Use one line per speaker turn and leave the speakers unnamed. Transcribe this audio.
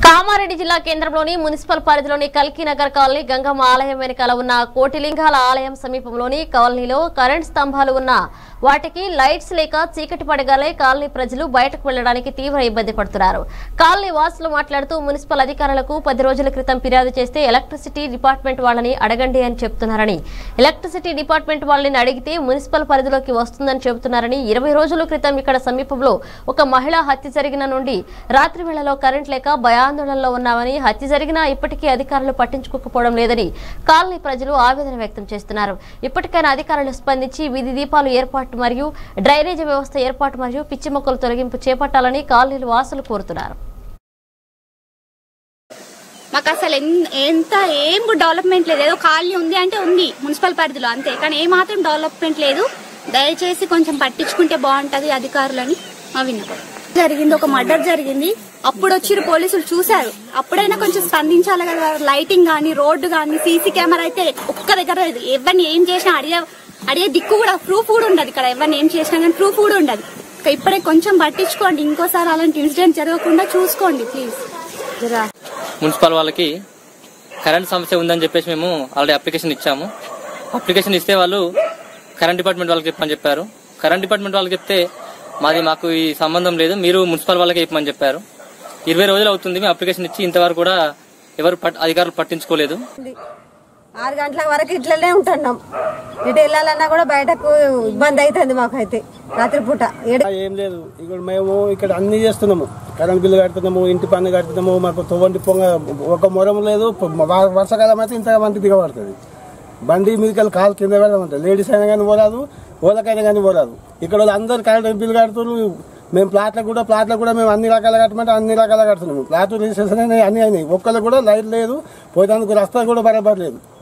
కామారెడ్డి జిల్లా కేంద్రంలోని మున్సిపల్ పరిధిలోని కల్కి నగర్ కాలనీ గంగమ్మ ఆలయం వెనుకాల ఉన్న కోటిలింగాల ఆలయం సమీపంలోని కాలనీలో కరెంట్ స్తంభాలు ఉన్న వాటికి లైట్స్ లేక చీకటి పడగానే కాలనీ ప్రజలు బయటకు వెళ్లడానికి తీవ్ర ఇబ్బంది పడుతున్నారు కాలనీ వాసులు మాట్లాడుతూ మున్సిపల్ అధికారులకు పది రోజుల క్రితం ఫిర్యాదు చేస్తే ఎలక్ట్రిసిటీ డిపార్ట్మెంట్ వాళ్ళని అడగండి అని చెప్తున్నారని ఎలక్ట్రిసిటీ డిపార్ట్మెంట్ వాళ్ళని అడిగితే మున్సిపల్ పరిధిలోకి వస్తుందని చెబుతున్నారని ఇరవై రోజుల క్రితం ఇక్కడ సమీపంలో ఒక మహిళ హత్య జరిగిన నుండి రాత్రి వేళలో కరెంట్ లేక భయాందోళనలో ఉన్నామని హత్య జరిగినా ఇప్పటికీ అధికారులు పట్టించుకోకపోవడం లేదని కాలనీ ప్రజలు ఆవేదన వ్యక్తం చేస్తున్నారు ఇప్పటికైనా అధికారులు స్పందించి వీధి దీపాలు ఏర్పాటు మరియు డ్రైనేజ్ వ్యవస్థ ఏర్పాటు మరియు పిచ్చి మొక్కలు తొలగింపు చేపట్టాలని కాలనీలు వాసులు కోరుతున్నారు
మాకు అసలు ఎన్- ఎంత ఏం కూడా డెవలప్మెంట్ లేదు ఏదో ఖాళీ ఉంది అంటే ఉంది మున్సిపల్ పరిధిలో అంతే కానీ ఏ మాత్రం డెవలప్మెంట్ లేదు దయచేసి కొంచెం పట్టించుకుంటే బాగుంటది అధికారులని మా విన్నపం జరిగింది ఒక మర్డర్ జరిగింది అప్పుడు వచ్చిన పోలీసులు చూశారు అప్పుడైనా కొంచెం స్పందించాలి కదా లైటింగ్ గానీ రోడ్డు గానీ సీసీ కెమెరా అయితే ఒక్క దగ్గర లేదు ఎవరిని ఏం చేసినా అడిగే అడిగే దిక్కు కూడా ప్రూఫ్ కూడా ఉండదు ఇక్కడ ఎవరిని ఏం చేసినా కానీ ప్రూఫ్ కూడా ఉండదు ఇక ఇప్పుడే కొంచెం పట్టించుకోండి ఇంకోసారి అలాంటి ఇన్సిడెంట్ జరగకుండా చూసుకోండి ప్లీజ్ జరా
మున్సిపల్ వాళ్ళకి కరెంట్ సమస్య ఉందని చెప్పేసి మేము ఆల్రెడీ అప్లికేషన్ ఇచ్చాము అప్లికేషన్ ఇస్తే వాళ్ళు కరెంట్ డిపార్ట్మెంట్ వాళ్ళకి చెప్పమని చెప్పారు కరెంట్ డిపార్ట్మెంట్ వాళ్ళకి చెప్తే మాది మాకు ఈ సంబంధం లేదు మీరు మున్సిపల్ వాళ్ళకి చెప్పమని చెప్పారు ఇరవై రోజులు అవుతుంది మేము అప్లికేషన్ ఇచ్చి ఇంతవరకు కూడా ఎవరు పట్- అధికారులు పట్టించుకోలేదు
ఉంది. ఆరు గంటల వరకు ఇట్లనే ఉంటున్నాం ఇటు వెళ్ళాలన్నా కూడా బయటకు ఇబ్బంది అవుతుంది మాకైతే రాత్రిపూట ఏడు
ఏం లేదు ఇక్కడ మేము ఇక్కడ అన్ని చేస్తున్నాము కరెంట్ బిల్లు కడుతున్నాము ఇంటి పన్ను కడుతున్నాము మాకు తొవ్వంటి పొంగ ఒక మొరం లేదు వ- వర్షాకాలం అయితే ఇంత మంది దిగబడుతుంది బండి మీదకి కాలు కింద పెడదామంటే లేడీస్ అయినా కానీ పోరాదు ఓలకైనా కానీ పోరాదు ఇక్కడ వాళ్ళు అందరు కరెంట్ బిల్లు కడుతున్నారు మేము ప్లాట్లకు కూడా ప్లాట్లకు కూడా మేము అన్ని రకాల కట్టమంటే అన్ని రకాల కడుతున్నాము ప్లాట్ రిజిస్ట్రేషన్ అయినాయి, అన్ని అయినాయి ఒక్కరికి కూడా లైట్ లేదు పోయేందుకు రస్తా కూడా బరాబర్ లేదు